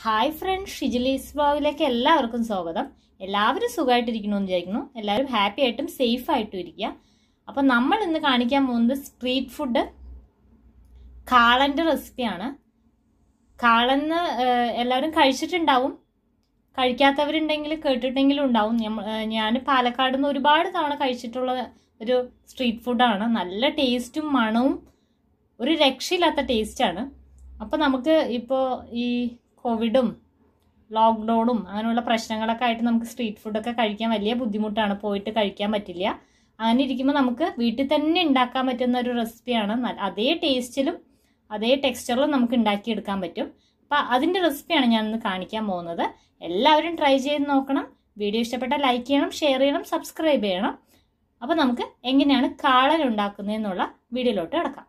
hi front ഷിജിലീസ് ബ്ലോഗിലേക്ക് എല്ലാവർക്കും സ്വാഗതം എല്ലാവരും സുഖമായിട്ടിരിക്കണമെന്ന് വിചാരിക്കുന്നു എല്ലാവരും ഹാപ്പി ആയിട്ടും സേഫ് ആയിട്ടും ഇരിക്കുക അപ്പം നമ്മൾ ഇന്ന് കാണിക്കാൻ പോകുന്നത് സ്ട്രീറ്റ് ഫുഡ് കാളൻ്റെ റെസിപ്പിയാണ് കാളന്ന് എല്ലാവരും കഴിച്ചിട്ടുണ്ടാവും കഴിക്കാത്തവരുണ്ടെങ്കിൽ കേട്ടിട്ടെങ്കിലും ഉണ്ടാവും ഞാൻ പാലക്കാട് നിന്ന് ഒരുപാട് തവണ കഴിച്ചിട്ടുള്ള ഒരു സ്ട്രീറ്റ് ഫുഡാണ് നല്ല ടേസ്റ്റും മണവും ഒരു രക്ഷയില്ലാത്ത ടേസ്റ്റാണ് അപ്പോൾ നമുക്ക് ഇപ്പോൾ ഈ കോവിഡും ലോക്ക്ഡൗണും അങ്ങനെയുള്ള പ്രശ്നങ്ങളൊക്കെ ആയിട്ട് നമുക്ക് സ്ട്രീറ്റ് ഫുഡൊക്കെ കഴിക്കാൻ വലിയ ബുദ്ധിമുട്ടാണ് പോയിട്ട് കഴിക്കാൻ പറ്റില്ല അങ്ങനെ ഇരിക്കുമ്പോൾ നമുക്ക് വീട്ടിൽ തന്നെ ഉണ്ടാക്കാൻ പറ്റുന്ന ഒരു റെസിപ്പിയാണ് അതേ ടേസ്റ്റിലും അതേ ടെക്സ്ചറിലും നമുക്ക് ഉണ്ടാക്കിയെടുക്കാൻ പറ്റും അപ്പം അതിൻ്റെ റെസിപ്പിയാണ് ഞാൻ ഇന്ന് കാണിക്കാൻ പോകുന്നത് എല്ലാവരും ട്രൈ ചെയ്ത് നോക്കണം വീഡിയോ ഇഷ്ടപ്പെട്ടാൽ ലൈക്ക് ചെയ്യണം ഷെയർ ചെയ്യണം സബ്സ്ക്രൈബ് ചെയ്യണം അപ്പോൾ നമുക്ക് എങ്ങനെയാണ് കാളൻ ഉണ്ടാക്കുന്നതെന്നുള്ള വീഡിയോയിലോട്ട് കിടക്കാം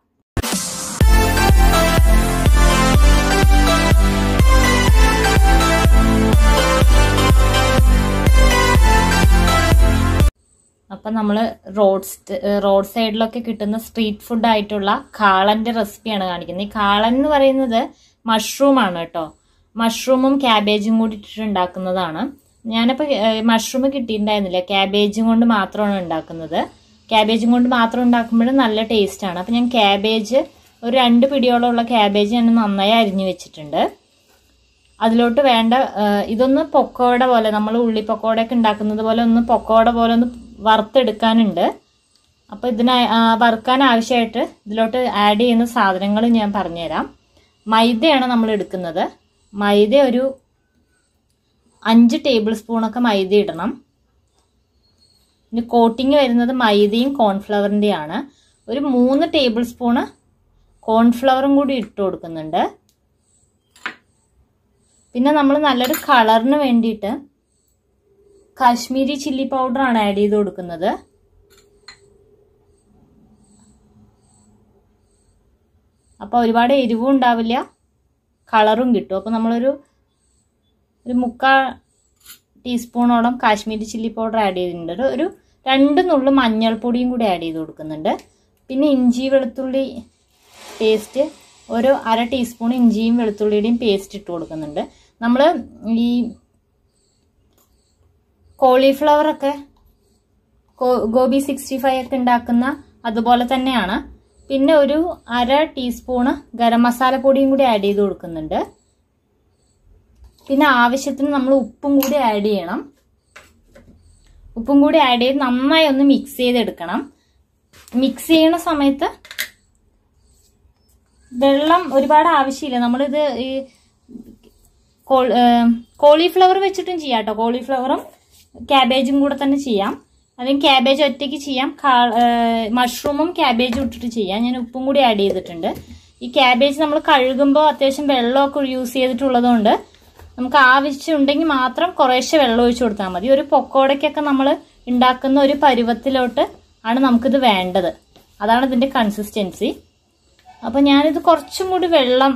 അപ്പം നമ്മൾ റോഡ് റോഡ് സൈഡിലൊക്കെ കിട്ടുന്ന സ്ട്രീറ്റ് ഫുഡ് ആയിട്ടുള്ള കാളൻ്റെ റെസിപ്പിയാണ് കാണിക്കുന്നത് ഈ കാളൻ എന്ന് പറയുന്നത് മഷ്റൂമാണ് കേട്ടോ മഷ്റൂമും ക്യാബേജും കൂടി ഇട്ടിട്ട് ഉണ്ടാക്കുന്നതാണ് ഞാനിപ്പോൾ മഷ്റൂം കിട്ടിയിട്ടുണ്ടായിരുന്നില്ല ക്യാബേജും കൊണ്ട് മാത്രമാണ് ഉണ്ടാക്കുന്നത് ക്യാബേജും കൊണ്ട് മാത്രം ഉണ്ടാക്കുമ്പോൾ നല്ല ടേസ്റ്റാണ് അപ്പം ഞാൻ ക്യാബേജ് ഒരു രണ്ട് പിടിയോളമുള്ള ക്യാബേജ് ഞാൻ നന്നായി അരിഞ്ഞു വെച്ചിട്ടുണ്ട് അതിലോട്ട് വേണ്ട ഇതൊന്ന് പൊക്കോട പോലെ നമ്മൾ ഉള്ളി പൊക്കോടയൊക്കെ ഉണ്ടാക്കുന്നത് പോലെ ഒന്ന് പൊക്കോട പോലെ ഒന്ന് വറുത്തെടുക്കാനുണ്ട് അപ്പോൾ ഇതിന് വറുക്കാൻ ആവശ്യമായിട്ട് ഇതിലോട്ട് ആഡ് ചെയ്യുന്ന സാധനങ്ങൾ ഞാൻ പറഞ്ഞുതരാം മൈദയാണ് നമ്മൾ എടുക്കുന്നത് മൈദ ഒരു അഞ്ച് ടേബിൾ സ്പൂണൊക്കെ മൈദ ഇടണം ഇനി കോട്ടിങ് വരുന്നത് മൈദയും കോൺഫ്ലവറിൻ്റെയാണ് ഒരു മൂന്ന് ടേബിൾ സ്പൂണ് കോൺഫ്ലവറും കൂടി ഇട്ട് കൊടുക്കുന്നുണ്ട് പിന്നെ നമ്മൾ നല്ലൊരു കളറിന് വേണ്ടിയിട്ട് കാശ്മീരി ചില്ലി പൗഡറാണ് ആഡ് ചെയ്ത് കൊടുക്കുന്നത് അപ്പോൾ ഒരുപാട് എരിവും ഉണ്ടാവില്ല കളറും കിട്ടും അപ്പോൾ നമ്മളൊരു ഒരു മുക്കാൽ ടീസ്പൂണോളം കാശ്മീരി ചില്ലി പൗഡർ ആഡ് ചെയ്തിട്ടുണ്ട് ഒരു രണ്ട് നുള്ളു മഞ്ഞൾപ്പൊടിയും കൂടി ആഡ് ചെയ്ത് കൊടുക്കുന്നുണ്ട് പിന്നെ ഇഞ്ചി വെളുത്തുള്ളി പേസ്റ്റ് ഒരു അര ടീസ്പൂൺ ഇഞ്ചിയും വെളുത്തുള്ളിയുടെയും പേസ്റ്റ് ഇട്ട് കൊടുക്കുന്നുണ്ട് നമ്മൾ ഈ കോളിഫ്ലവറൊക്കെ ഗോബി സിക്സ്റ്റി ഫൈവ് ഒക്കെ ഉണ്ടാക്കുന്ന അതുപോലെ തന്നെയാണ് പിന്നെ ഒരു അര ടീസ്പൂണ് ഗരം മസാല പൊടിയും കൂടി ആഡ് ചെയ്ത് കൊടുക്കുന്നുണ്ട് പിന്നെ ആവശ്യത്തിന് നമ്മൾ ഉപ്പും കൂടി ആഡ് ചെയ്യണം ഉപ്പും കൂടി ആഡ് ചെയ്ത് നന്നായി ഒന്ന് മിക്സ് ചെയ്തെടുക്കണം മിക്സ് ചെയ്യണ സമയത്ത് വെള്ളം ഒരുപാട് ആവശ്യമില്ല നമ്മളിത് ഈ കോളിഫ്ലവർ വെച്ചിട്ടും ചെയ്യാം കേട്ടോ കോളിഫ്ലവറും ക്യാബേജും കൂടെ തന്നെ ചെയ്യാം അല്ലെങ്കിൽ ക്യാബേജ് ഒറ്റയ്ക്ക് ചെയ്യാം മഷ്റൂമും ക്യാബേജും ഇട്ടിട്ട് ചെയ്യാം ഞാൻ ഉപ്പും കൂടി ആഡ് ചെയ്തിട്ടുണ്ട് ഈ ക്യാബേജ് നമ്മൾ കഴുകുമ്പോൾ അത്യാവശ്യം വെള്ളമൊക്കെ യൂസ് ചെയ്തിട്ടുള്ളതുകൊണ്ട് നമുക്ക് ആവശ്യമുണ്ടെങ്കിൽ മാത്രം കുറേശ്ശെ വെള്ളം ഒഴിച്ചു കൊടുത്താൽ മതി ഒരു പൊക്കോടയ്ക്കൊക്കെ നമ്മൾ ഉണ്ടാക്കുന്ന ഒരു പരുവത്തിലോട്ട് ആണ് നമുക്കിത് വേണ്ടത് അതാണ് ഇതിൻ്റെ കൺസിസ്റ്റൻസി അപ്പോൾ ഞാനിത് കുറച്ചും കൂടി വെള്ളം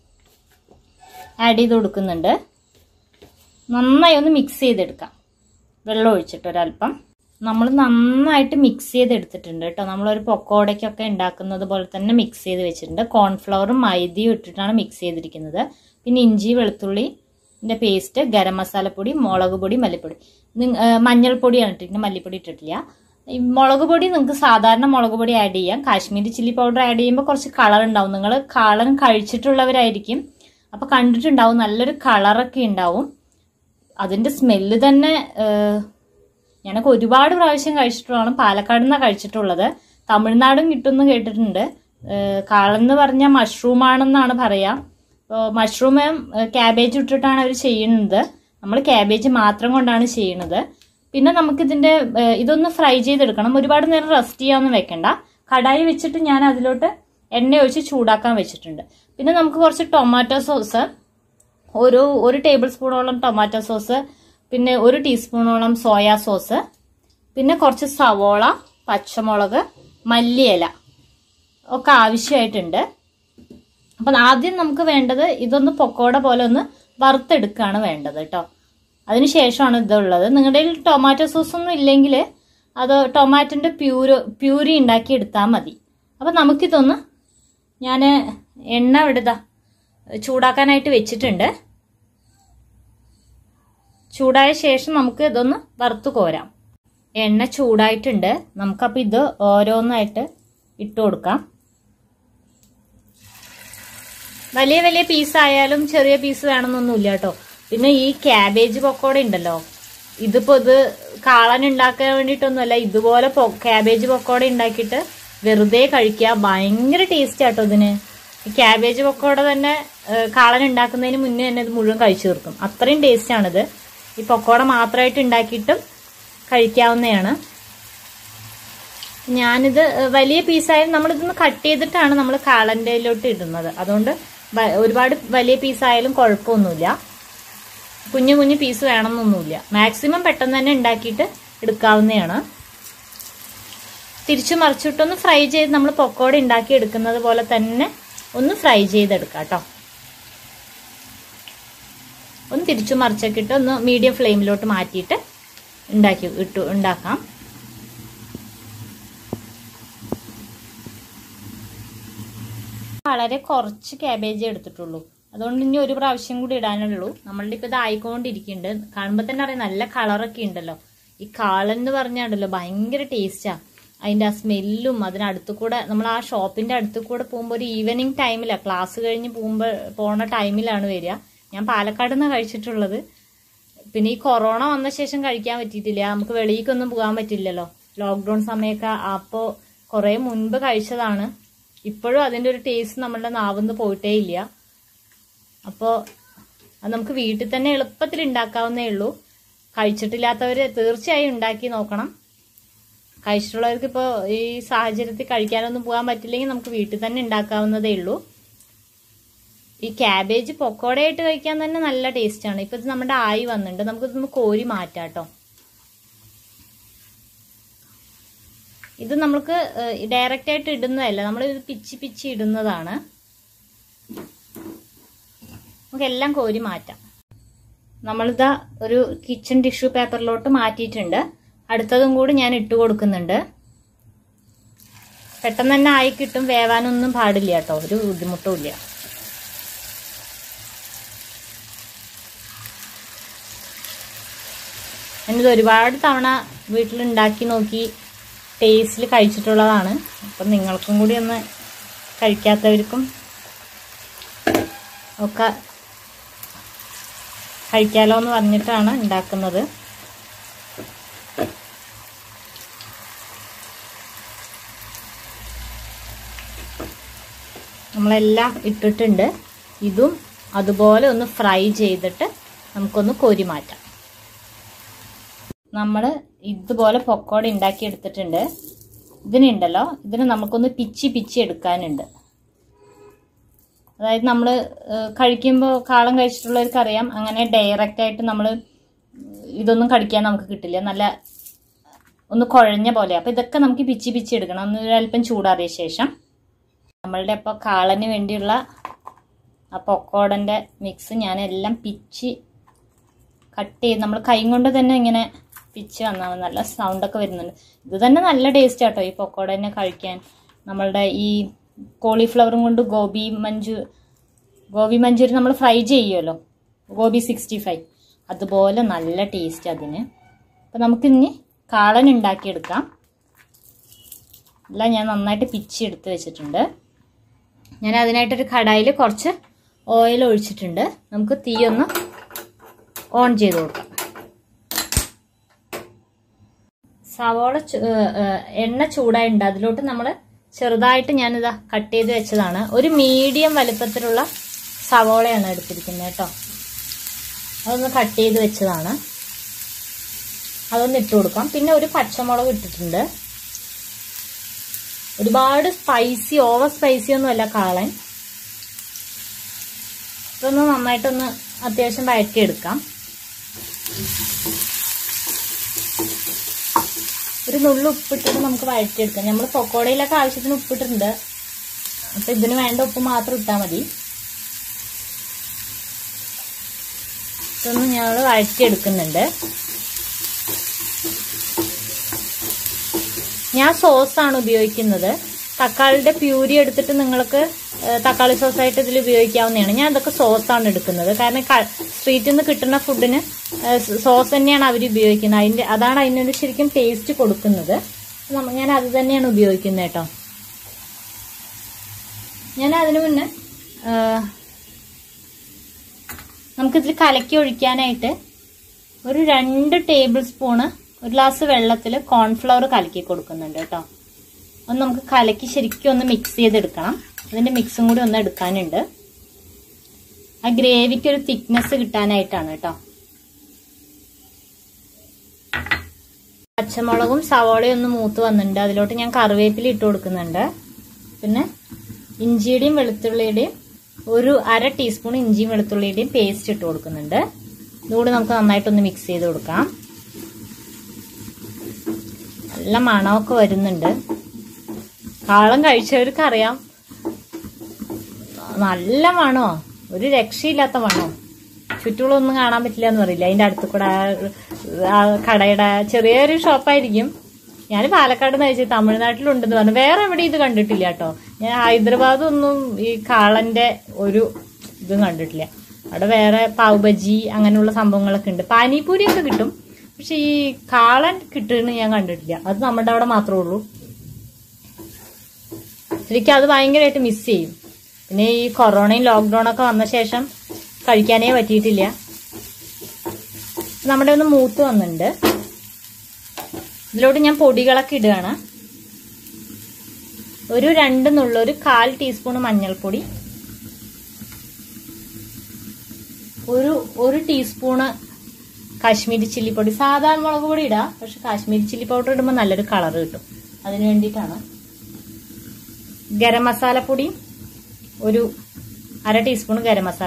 ആഡ് ചെയ്ത് കൊടുക്കുന്നുണ്ട് നന്നായി ഒന്ന് മിക്സ് ചെയ്തെടുക്കാം വെള്ളം ഒഴിച്ചിട്ട് ഒരല്പം നമ്മൾ നന്നായിട്ട് മിക്സ് ചെയ്തെടുത്തിട്ടുണ്ട് കേട്ടോ നമ്മളൊരു പൊക്കോടയ്ക്കൊക്കെ ഉണ്ടാക്കുന്നത് പോലെ തന്നെ മിക്സ് ചെയ്ത് വെച്ചിട്ടുണ്ട് കോൺഫ്ലവറും മൈദയും ഇട്ടിട്ടാണ് മിക്സ് ചെയ്തിരിക്കുന്നത് പിന്നെ ഇഞ്ചി വെളുത്തുള്ളിൻ്റെ പേസ്റ്റ് ഗരം മസാലപ്പൊടി മുളക് പൊടി മല്ലിപ്പൊടി മഞ്ഞൾപ്പൊടിയാണ് ഇട്ടിരിക്കുന്നത് മല്ലിപ്പൊടി ഇട്ടിട്ടില്ല ഈ മുളക് പൊടി നിങ്ങൾക്ക് സാധാരണ മുളക് പൊടി ആഡ് ചെയ്യാം കാശ്മീരി ചില്ലി പൗഡർ ആഡ് ചെയ്യുമ്പോൾ കുറച്ച് കളർ ഉണ്ടാവും നിങ്ങൾ കളർ കഴിച്ചിട്ടുള്ളവരായിരിക്കും അപ്പോൾ കണ്ടിട്ടുണ്ടാവും നല്ലൊരു കളറൊക്കെ ഉണ്ടാവും അതിൻ്റെ സ്മെല്ല് തന്നെ ഞാനൊക്കെ ഒരുപാട് പ്രാവശ്യം കഴിച്ചിട്ടുള്ളതാണ് പാലക്കാട് നിന്നാണ് കഴിച്ചിട്ടുള്ളത് തമിഴ്നാടും കിട്ടുമെന്ന് കേട്ടിട്ടുണ്ട് കാളെന്ന് പറഞ്ഞാൽ മഷ്റൂമാണെന്നാണ് പറയാം അപ്പോൾ മഷ്റൂമും ക്യാബേജ് ഇട്ടിട്ടാണ് അവർ ചെയ്യുന്നത് നമ്മൾ ക്യാബേജ് മാത്രം കൊണ്ടാണ് ചെയ്യുന്നത് പിന്നെ നമുക്കിതിൻ്റെ ഇതൊന്ന് ഫ്രൈ ചെയ്തെടുക്കണം ഒരുപാട് നേരം റെസ്റ്റ് ചെയ്യാമെന്ന് വെക്കണ്ട കടായി വെച്ചിട്ട് ഞാൻ അതിലോട്ട് എണ്ണ ഒഴിച്ച് ചൂടാക്കാൻ വെച്ചിട്ടുണ്ട് പിന്നെ നമുക്ക് കുറച്ച് ടൊമാറ്റോ സോസ് ഒരു ഒരു ടേബിൾ സ്പൂണോളം ടൊമാറ്റോ സോസ് പിന്നെ ഒരു ടീസ്പൂണോളം സോയാ സോസ് പിന്നെ കുറച്ച് സവോള പച്ചമുളക് മല്ലിയില ഒക്കെ ആവശ്യമായിട്ടുണ്ട് അപ്പം ആദ്യം നമുക്ക് വേണ്ടത് ഇതൊന്ന് പൊക്കോട പോലെ ഒന്ന് വറുത്തെടുക്കുകയാണ് വേണ്ടത് കേട്ടോ അതിന് ശേഷമാണ് ഇതുള്ളത് നിങ്ങളുടെ കയ്യിൽ ടൊമാറ്റോ സോസ് ഒന്നും ഇല്ലെങ്കിൽ അത് ടൊമാറ്റോൻ്റെ പ്യൂര് പ്യൂരി ഉണ്ടാക്കി എടുത്താൽ മതി അപ്പം നമുക്കിതൊന്ന് ഞാൻ എണ്ണ എടുത്താ ചൂടാക്കാനായിട്ട് വെച്ചിട്ടുണ്ട് ചൂടായ ശേഷം നമുക്ക് ഇതൊന്ന് വറുത്ത് കോരാം എണ്ണ ചൂടായിട്ടുണ്ട് നമുക്കപ്പോൾ ഇത് ഓരോന്നായിട്ട് ഇട്ട് കൊടുക്കാം വലിയ വലിയ പീസ് ആയാലും ചെറിയ പീസ് വേണമെന്നൊന്നുമില്ല കേട്ടോ പിന്നെ ഈ ക്യാബേജ് പക്കോട ഉണ്ടല്ലോ ഇതിപ്പോ ഇത് കാളൻ ഉണ്ടാക്കാൻ വേണ്ടിയിട്ടൊന്നുമല്ല ഇതുപോലെ ക്യാബേജ് പക്കോട ഉണ്ടാക്കിയിട്ട് വെറുതെ കഴിക്കുക ഭയങ്കര ടേസ്റ്റ് ആട്ടോ ഇതിന് ഈ ക്യാബേജ് പക്കോട തന്നെ ഏഹ്, കാളൻ ഉണ്ടാക്കുന്നതിന് മുന്നേ തന്നെ ഇത് മുഴുവൻ കഴിച്ചു തീർക്കും അത്രയും ടേസ്റ്റ് ആണിത് ഈ പക്കോട മാത്രമായിട്ട് ഉണ്ടാക്കിയിട്ടും കഴിക്കാവുന്നതാണ് ഞാനിത് വലിയ പീസായാലും നമ്മളിതൊന്ന് കട്ട് ചെയ്തിട്ടാണ് നമ്മൾ കാളൻ്റെയിലോട്ട് ഇടുന്നത് അതുകൊണ്ട് വ- ഒരുപാട് വലിയ പീസായാലും കുഴപ്പമൊന്നുമില്ല കുഞ്ഞു കുഞ്ഞു പീസ് വേണമെന്നൊന്നുമില്ല മാക്സിമം പെട്ടെന്ന് തന്നെ ഉണ്ടാക്കിയിട്ട് എടുക്കാവുന്നതാണ് തിരിച്ചു മറിച്ചിട്ടൊന്ന് ഫ്രൈ ചെയ്ത് നമ്മൾ പൊക്കോട ഉണ്ടാക്കി എടുക്കുന്നത് പോലെ തന്നെ ഒന്ന് ഫ്രൈ ചെയ്തെടുക്കാം കേട്ടോ ഒന്ന് തിരിച്ചു മറിച്ചൊക്കെ ഇട്ട് ഒന്ന് മീഡിയം ഫ്ലെയിമിലോട്ട് മാറ്റിയിട്ട് ഉണ്ടാക്കി ഇട്ടു ഉണ്ടാക്കാം വളരെ കുറച്ച് ക്യാബേജ് എടുത്തിട്ടുള്ളൂ അതുകൊണ്ട് ഇനി ഒരു പ്രാവശ്യം കൂടി ഇടാനുള്ളൂ നമ്മളുടെ ഇപ്പൊ ഇത് ആയിക്കൊണ്ടിരിക്കുന്നുണ്ട് കാണുമ്പോൾ തന്നെ അറിയാം നല്ല കളറൊക്കെ ഉണ്ടല്ലോ ഈ കാളൻ എന്ന് പറഞ്ഞാണ്ടല്ലോ ഭയങ്കര ടേസ്റ്റാ അതിന്റെ ആ സ്മെല്ലും അതിനടുത്ത് കൂടെ നമ്മൾ ആ ഷോപ്പിന്റെ അടുത്ത് കൂടെ പോകുമ്പോൾ ഒരു ഈവനിങ് ടൈമിലാണ് ക്ലാസ് കഴിഞ്ഞ് പോകുമ്പോൾ പോണ ടൈമിലാണ് വരിക ഞാൻ പാലക്കാട് നിന്നാണ് കഴിച്ചിട്ടുള്ളത് പിന്നെ ഈ കൊറോണ വന്ന ശേഷം കഴിക്കാൻ പറ്റിയിട്ടില്ല നമുക്ക് വെളിയിലേക്കൊന്നും പോകാൻ പറ്റില്ലല്ലോ ലോക്ക്ഡൌൺ സമയമൊക്കെ അപ്പോൾ കുറേ മുൻപ് കഴിച്ചതാണ് ഇപ്പോഴും അതിൻ്റെ ഒരു ടേസ്റ്റ് നമ്മളുടെ നാവിന്ന് പോയിട്ടേ ഇല്ല അപ്പോൾ അത് നമുക്ക് വീട്ടിൽ തന്നെ എളുപ്പത്തിൽ ഉണ്ടാക്കാവുന്നേ ഉള്ളൂ കഴിച്ചിട്ടില്ലാത്തവർ തീർച്ചയായും ഉണ്ടാക്കി നോക്കണം കഴിച്ചിട്ടുള്ളവർക്ക് ഇപ്പോൾ ഈ സാഹചര്യത്തിൽ കഴിക്കാനൊന്നും പോകാൻ പറ്റില്ലെങ്കിൽ നമുക്ക് വീട്ടിൽ തന്നെ ഉണ്ടാക്കാവുന്നതേ ഉള്ളൂ ഈ ക്യാബേജ് പൊക്കോടയായിട്ട് കഴിക്കാൻ തന്നെ നല്ല ടേസ്റ്റാണ് ഇപ്പൊ ഇത് നമ്മുടെ ആയി വന്നിട്ടുണ്ട് നമുക്കിതൊന്ന് കോരി മാറ്റാം കേട്ടോ ഇത് നമുക്ക് ഡയറക്റ്റ് ആയിട്ട് ഇടുന്നതല്ല നമ്മൾ ഇത് പിച്ചി പിച്ചി ഇടുന്നതാണ് നമുക്ക് എല്ലാം കോരി മാറ്റാം നമ്മളിതാ ഒരു കിച്ചൺ ടിഷ്യൂ പേപ്പറിലോട്ട് മാറ്റിയിട്ടുണ്ട് അടുത്തതും കൂടി ഞാൻ ഇട്ട് കൊടുക്കുന്നുണ്ട് പെട്ടെന്ന് തന്നെ ആയി കിട്ടും വേവാനൊന്നും പാടില്ല കേട്ടോ ഒരു ബുദ്ധിമുട്ടും ഇല്ല ഞാനിത് ഒരുപാട് തവണ വീട്ടിലുണ്ടാക്കി നോക്കി ടേസ്റ്റിൽ കഴിച്ചിട്ടുള്ളതാണ് അപ്പം നിങ്ങൾക്കും കൂടി ഒന്ന് കഴിക്കാത്തവർക്കും ഒക്കെ കഴിക്കാലോ എന്ന് പറഞ്ഞിട്ടാണ് ഉണ്ടാക്കുന്നത് നമ്മളെല്ലാം ഇട്ടിട്ടുണ്ട് ഇതും അതുപോലെ ഒന്ന് ഫ്രൈ ചെയ്തിട്ട് നമുക്കൊന്ന് കോരി മാറ്റാം നമ്മൾ ഇതുപോലെ പൊക്കോട ഉണ്ടാക്കി എടുത്തിട്ടുണ്ട് ഇതിനുണ്ടല്ലോ ഇതിന് നമുക്കൊന്ന് പിച്ചി പിച്ചി എടുക്കാനുണ്ട് അതായത് നമ്മൾ കഴിക്കുമ്പോൾ കാളം കഴിച്ചിട്ടുള്ളവർക്ക് അറിയാം അങ്ങനെ ഡയറക്റ്റ് ആയിട്ട് നമ്മൾ ഇതൊന്നും കടിക്കാൻ നമുക്ക് കിട്ടില്ല നല്ല ഒന്ന് കുഴഞ്ഞ പോലെ അപ്പം ഇതൊക്കെ നമുക്ക് പിച്ചി പിച്ചി എടുക്കണം ഒന്ന് അല്പം ചൂടാറിയ ശേഷം നമ്മളുടെ അപ്പോൾ കാളന് വേണ്ടിയുള്ള ആ പൊക്കോടൻ്റെ മിക്സ് ഞാൻ എല്ലാം പിച്ചി കട്ട് ചെയ്ത് നമ്മൾ കൈ കൊണ്ട് തന്നെ ഇങ്ങനെ പിച്ച് വന്നാൽ നല്ല സൗണ്ടൊക്കെ വരുന്നുണ്ട് ഇത് തന്നെ നല്ല ടേസ്റ്റ് ആട്ടോ ഈ പൊക്കോട തന്നെ കഴിക്കാൻ നമ്മളുടെ ഈ കോളിഫ്ലവറും കൊണ്ട് ഗോബി മഞ്ചു ഗോബി മഞ്ചൂരി നമ്മൾ ഫ്രൈ ചെയ്യുമല്ലോ ഗോബി സിക്സ്റ്റി ഫൈവ് അതുപോലെ നല്ല ടേസ്റ്റ് അതിന് അപ്പം നമുക്കിനി കാളൻ ഉണ്ടാക്കിയെടുക്കാം എല്ലാം ഞാൻ നന്നായിട്ട് പിച്ചി എടുത്ത് വെച്ചിട്ടുണ്ട് ഞാൻ അതിനായിട്ടൊരു കടായിൽ കുറച്ച് ഓയിൽ ഒഴിച്ചിട്ടുണ്ട് നമുക്ക് തീ ഒന്ന് ഓൺ ചെയ്ത് കൊടുക്കാം സവോള ചു- ഏഹ് ഏഹ് എണ്ണ ചൂടായിട്ടുണ്ട് അതിലോട്ട് നമ്മൾ ചെറുതായിട്ട് ഞാനിതാ കട്ട് ചെയ്ത് വെച്ചതാണ് ഒരു മീഡിയം വലുപ്പത്തിലുള്ള സവോളയാണ് എടുത്തിരിക്കുന്നത് കേട്ടോ അതൊന്ന് കട്ട് ചെയ്ത് വെച്ചതാണ് അതൊന്ന് ഇട്ട് കൊടുക്കാം പിന്നെ ഒരു പച്ചമുളക് ഇട്ടിട്ടുണ്ട് ഒരുപാട് സ്പൈസി ഓവർ സ്പൈസി ഒന്നും അല്ല കാളൻ ഇതൊന്ന് നന്നായിട്ടൊന്ന് അത്യാവശ്യം വഴറ്റിയെടുക്കാം ഒരു നുള്ളു ഉപ്പിട്ടിട്ട് നമുക്ക് വഴറ്റിയെടുക്കാം നമ്മൾ പക്കോടയിലൊക്കെ ആവശ്യത്തിന് ഉപ്പിട്ടിട്ടുണ്ട് അപ്പൊ ഇതിന് വേണ്ട ഉപ്പ് മാത്രം ഇട്ടാൽ മതി ഇതൊന്ന് ഞങ്ങൾ വഴറ്റിയെടുക്കുന്നുണ്ട് ഞാൻ സോസാണ് ഉപയോഗിക്കുന്നത് തക്കാളിയുടെ പ്യൂരി എടുത്തിട്ട് നിങ്ങൾക്ക് ഏഹ് തക്കാളി സോസായിട്ട് ഇതിൽ ഉപയോഗിക്കാവുന്നതാണ് ഞാൻ ഇതൊക്കെ സോസാണ് എടുക്കുന്നത് കാരണം ക- സ്ട്രീറ്റിൽ നിന്ന് കിട്ടുന്ന ഫുഡിന് ഏഹ് സോസ് തന്നെയാണ് അവർ ഉപയോഗിക്കുന്നത് അതിന്റെ അതാണ് അതിനൊരു ശരിക്കും ടേസ്റ്റ് കൊടുക്കുന്നത് നമ്മ- ഞാൻ അത് തന്നെയാണ് ഉപയോഗിക്കുന്നത് കേട്ടോ ഞാൻ അതിനു മുന്നേ ഏഹ് നമുക്കിതിൽ കലക്കി ഒഴിക്കാനായിട്ട് ഒരു രണ്ട് ടേബിൾ സ്പൂണ് ഒരു ഗ്ലാസ് വെള്ളത്തിൽ കോൺഫ്ലവർ കലക്കി കൊടുക്കുന്നുണ്ട് കേട്ടോ ഒന്ന് നമുക്ക് കലക്കി ശരിക്കും ഒന്ന് മിക്സ് ചെയ്തെടുക്കണം അതിന്റെ മിക്സും കൂടി ഒന്ന് എടുക്കാനുണ്ട് ആ ഗ്രേവിക്ക് ഒരു തിക്നെസ് കിട്ടാനായിട്ടാണ് കേട്ടോ പച്ചമുളകും സവോളയും ഒന്ന് മൂത്ത് വന്നിട്ടുണ്ട് അതിലോട്ട് ഞാൻ കറിവേപ്പില ഇട്ട് കൊടുക്കുന്നുണ്ട് പിന്നെ ഇഞ്ചിയുടെയും വെളുത്തുള്ളിയുടെയും ഒരു അര ടീസ്പൂൺ ഇഞ്ചിയും വെളുത്തുള്ളിയുടെയും പേസ്റ്റ് ഇട്ട് കൊടുക്കുന്നുണ്ട് ഇതുകൂടി നമുക്ക് നന്നായിട്ടൊന്ന് മിക്സ് ചെയ്ത് കൊടുക്കാം നല്ല മണമൊക്കെ വരുന്നുണ്ട് കാളം കഴിച്ചവർക്ക് അറിയാം നല്ല മണോ ഒരു രക്ഷയില്ലാത്ത മണോ ചുറ്റുകളൊന്നും കാണാൻ പറ്റില്ല എന്ന് പറയില്ല അതിന്റെ അടുത്ത് കൂടെ ആ- ആ കടയുടെ ചെറിയൊരു ഷോപ്പായിരിക്കും ഞാൻ പാലക്കാട് നിന്ന് അയച്ചു തമിഴ്നാട്ടിലുണ്ടെന്ന് പറഞ്ഞു വേറെ എവിടെ ഇത് കണ്ടിട്ടില്ല കേട്ടോ ഞാൻ ഹൈദരാബാദ് ഒന്നും ഈ കാളന്റെ ഒരു ഇതും കണ്ടിട്ടില്ല അവിടെ വേറെ പാവ് ബജി അങ്ങനെയുള്ള സംഭവങ്ങളൊക്കെ ഉണ്ട് പാനിപൂരി ഒക്കെ കിട്ടും പക്ഷെ ഈ കാളൻ കിട്ടുന്നത് ഞാൻ കണ്ടിട്ടില്ല അത് നമ്മുടെ അവിടെ മാത്രമേ ഉള്ളൂ ശരിക്കും അത് ഭയങ്കരമായിട്ട് മിസ് ചെയ്യും പിന്നെ ഈ കൊറോണയും ലോക്ക്ഡൌൺ ഒക്കെ വന്ന ശേഷം കഴിക്കാനേ പറ്റിയിട്ടില്ല നമ്മുടെ ഒന്ന് മൂത്ത് വന്നിട്ടുണ്ട് ഇതിലോട്ട് ഞാൻ പൊടികളൊക്കെ ഇടുകയാണ് ഒരു രണ്ട് നുള്ള ഒരു കാൽ ടീസ്പൂൺ മഞ്ഞൾപ്പൊടി ഒരു ഒരു ടീസ്പൂണ് കാശ്മീരി ചില്ലി പൊടി സാധാരണ മുളക് പൊടി ഇടാം പക്ഷെ കാശ്മീരി ചില്ലി പൗഡർ ഇടുമ്പോൾ നല്ലൊരു കളർ കിട്ടും അതിന് വേണ്ടിയിട്ടാണ് ഗരം മസാലപ്പൊടി ഒരു അര ടീസ്പൂൺ ഗരം മസാല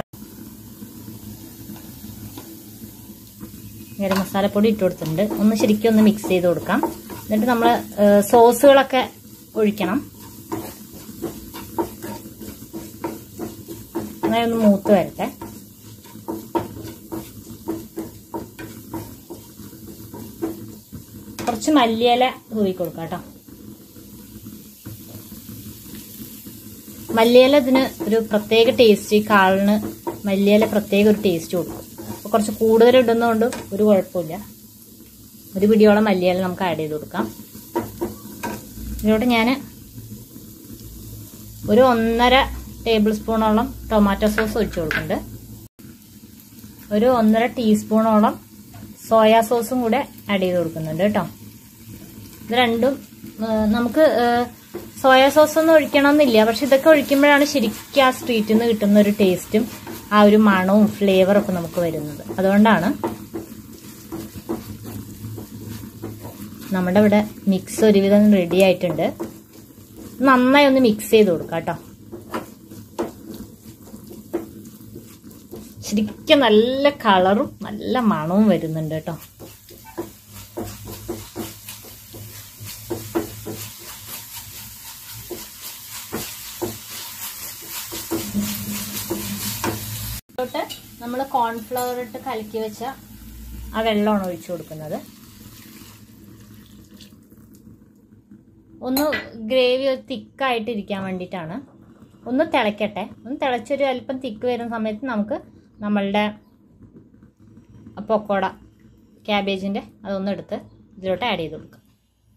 ഗരം മസാലപ്പൊടി ഇട്ട് കൊടുത്തിട്ടുണ്ട് ഒന്ന് ശരിക്കും ഒന്ന് മിക്സ് ചെയ്ത് കൊടുക്കാം എന്നിട്ട് നമ്മൾ സോസുകളൊക്കെ ഒഴിക്കണം അങ്ങനെ ഒന്ന് മൂത്ത് വരട്ടെ കുറച്ച് മല്ലിയില തൂവി കൊടുക്കാം കേട്ടോ മല്ലിയില ഇതിന് ഒരു പ്രത്യേക ടേസ്റ്റ് ഈ കാളിന് മല്ലിയില പ്രത്യേക ഒരു ടേസ്റ്റ് കൊടുക്കും അപ്പോൾ കുറച്ച് കൂടുതൽ ഇടുന്നതുകൊണ്ട് ഒരു കുഴപ്പമില്ല ഒരു പിടിയോളം മല്ലിയില നമുക്ക് ആഡ് ചെയ്ത് കൊടുക്കാം ഇതിലോട്ട് ഞാൻ ഒരു ഒന്നര ടേബിൾ സ്പൂണോളം ടൊമാറ്റോ സോസ് ഒഴിച്ചു കൊടുക്കുന്നുണ്ട് ഒരു ഒന്നര ടീസ്പൂണോളം സോയാ സോസും കൂടെ ആഡ് ചെയ്ത് കൊടുക്കുന്നുണ്ട് കേട്ടോ ഇത് രണ്ടും ആ, നമുക്ക് സോയാ സോസ് ഒന്നും ഒഴിക്കണമെന്നില്ല പക്ഷെ ഇതൊക്കെ ഒഴിക്കുമ്പോഴാണ് ശരിക്കും ആ സ്ട്രീറ്റിൽ നിന്ന് കിട്ടുന്ന ഒരു ടേസ്റ്റും ആ ഒരു മണവും ഫ്ലേവറും ഒക്കെ നമുക്ക് വരുന്നത് അതുകൊണ്ടാണ് നമ്മുടെ ഇവിടെ മിക്സ് ഒരുവിധം റെഡി ആയിട്ടുണ്ട് നന്നായി ഒന്ന് മിക്സ് ചെയ്ത് കൊടുക്കാം കേട്ടോ ശരിക്കും നല്ല കളറും നല്ല മണവും വരുന്നുണ്ട് കേട്ടോ ോട്ട് നമ്മൾ കോൺഫ്ലവർ ഇട്ട് കലക്കി വെച്ച ആ വെള്ളമാണ് ഒഴിച്ചു കൊടുക്കുന്നത് ഒന്ന് ഗ്രേവി ഒരു തിക്കായിട്ട് ഇരിക്കാൻ വേണ്ടിയിട്ടാണ് ഒന്ന് തിളയ്ക്കട്ടെ ഒന്ന് തിളച്ചൊരു അല്പം തിക്ക് വരുന്ന സമയത്ത് നമുക്ക് നമ്മളുടെ പൊക്കോട ക്യാബേജിൻ്റെ അതൊന്ന് എടുത്ത് ഇതിലോട്ട് ആഡ് ചെയ്ത് കൊടുക്കാം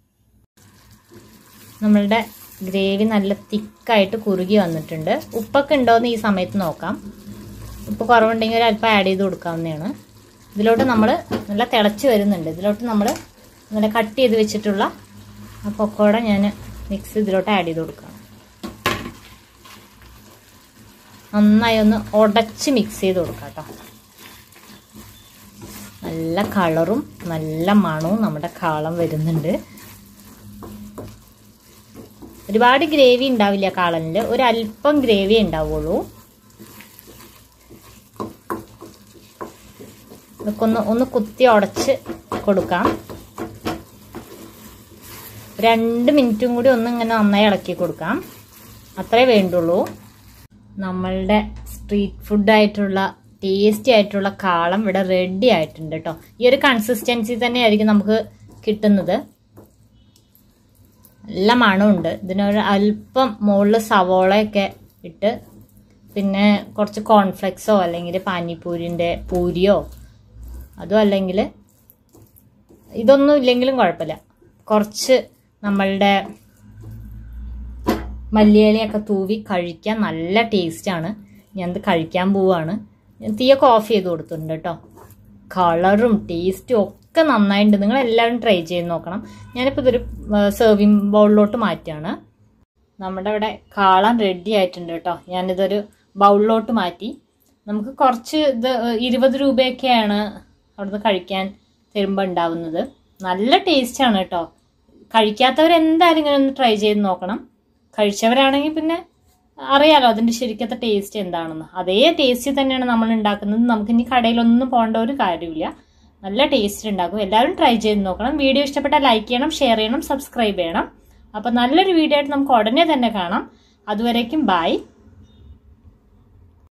നമ്മളുടെ ഗ്രേവി നല്ല തിക്കായിട്ട് കുറുകി വന്നിട്ടുണ്ട് ഉപ്പൊക്കെ ഉണ്ടോയെന്ന് ഈ സമയത്ത് നോക്കാം ഉപ്പ് കുറവുണ്ടെങ്കിൽ ഒരു അല്പം ആഡ് ചെയ്ത് കൊടുക്കാവുന്നതാണ് ഇതിലോട്ട് നമ്മൾ നല്ല തിളച്ച് വരുന്നുണ്ട് ഇതിലോട്ട് നമ്മൾ നല്ല കട്ട് ചെയ്ത് വെച്ചിട്ടുള്ള ആ പൊക്കോട ഞാൻ മിക്സ് ഇതിലോട്ട് ആഡ് ചെയ്ത് കൊടുക്കാം നന്നായി ഒന്ന് ഉടച്ച് മിക്സ് ചെയ്ത് കൊടുക്കാം കേട്ടോ നല്ല കളറും നല്ല മണവും നമ്മുടെ കാളം വരുന്നുണ്ട് ഒരുപാട് ഗ്രേവി ഉണ്ടാവില്ല കാളനിൽ ഒരു അല്പം ഗ്രേവി ഉണ്ടാവുള്ളൂ ഇതൊക്കെ ഒന്ന് ഒന്ന് കുത്തി ഉടച്ച് കൊടുക്കാം രണ്ട് മിനിറ്റും കൂടി ഒന്ന് ഇങ്ങനെ നന്നായി ഇളക്കി കൊടുക്കാം അത്രേ വേണ്ടുള്ളൂ നമ്മളുടെ സ്ട്രീറ്റ് ഫുഡായിട്ടുള്ള ടേസ്റ്റി ആയിട്ടുള്ള കാളം ഇവിടെ റെഡി ആയിട്ടുണ്ട് കേട്ടോ ഈ ഒരു കൺസിസ്റ്റൻസി തന്നെയായിരിക്കും നമുക്ക് കിട്ടുന്നത് നല്ല മണമുണ്ട് ഇതിനൊരു അല്പം മുകളിൽ സവോളയൊക്കെ ഇട്ട് പിന്നെ കുറച്ച് കോൺഫ്ലെക്സോ അല്ലെങ്കിൽ പാനിപ്പൂരിൻ്റെ പൂരിയോ അതോ അല്ലെങ്കിൽ ഇതൊന്നും ഇല്ലെങ്കിലും കുഴപ്പമില്ല കുറച്ച് നമ്മളുടെ മല്ലിയിലയൊക്കെ തൂവി കഴിക്കാൻ നല്ല ടേസ്റ്റാണ് ഞാനത് കഴിക്കാൻ പോവാണ് ഞാൻ തീയൊക്കെ ഓഫ് ചെയ്ത് കൊടുത്തിട്ടുണ്ട് കേട്ടോ കളറും ടേസ്റ്റും ഒക്കെ നന്നായിട്ടുണ്ട് നിങ്ങൾ എല്ലാവരും ട്രൈ ചെയ്ത് നോക്കണം ഞാനിപ്പോൾ ഇതൊരു സെർവിങ് ബൗളിലോട്ട് മാറ്റുകയാണ് നമ്മുടെ ഇവിടെ കാളൻ റെഡി ആയിട്ടുണ്ട് കേട്ടോ ഞാനിതൊരു ബൗളിലോട്ട് മാറ്റി നമുക്ക് കുറച്ച് ഇത് ഇരുപത് രൂപയൊക്കെയാണ് അവിടുന്ന് കഴിക്കാൻ തരുമ്പോൾ ഉണ്ടാവുന്നത് നല്ല ടേസ്റ്റാണ് കേട്ടോ കഴിക്കാത്തവരെന്തായാലും ഇങ്ങനെ ഒന്ന് ട്രൈ ചെയ്ത് നോക്കണം കഴിച്ചവരാണെങ്കിൽ പിന്നെ അറിയാലോ അതിൻ്റെ ശരിക്കത്തെ ടേസ്റ്റ് എന്താണെന്ന് അതേ ടേസ്റ്റ് തന്നെയാണ് നമ്മൾ ഉണ്ടാക്കുന്നത് നമുക്ക് ഇനി കടയിലൊന്നും പോകേണ്ട ഒരു കാര്യമില്ല നല്ല ടേസ്റ്റ് ഉണ്ടാക്കും എല്ലാവരും ട്രൈ ചെയ്ത് നോക്കണം വീഡിയോ ഇഷ്ടപ്പെട്ടാൽ ലൈക്ക് ചെയ്യണം ഷെയർ ചെയ്യണം സബ്സ്ക്രൈബ് ചെയ്യണം അപ്പോൾ നല്ലൊരു വീഡിയോ ആയിട്ട് നമുക്ക് ഉടനെ തന്നെ കാണാം അതുവരേക്കും ബൈ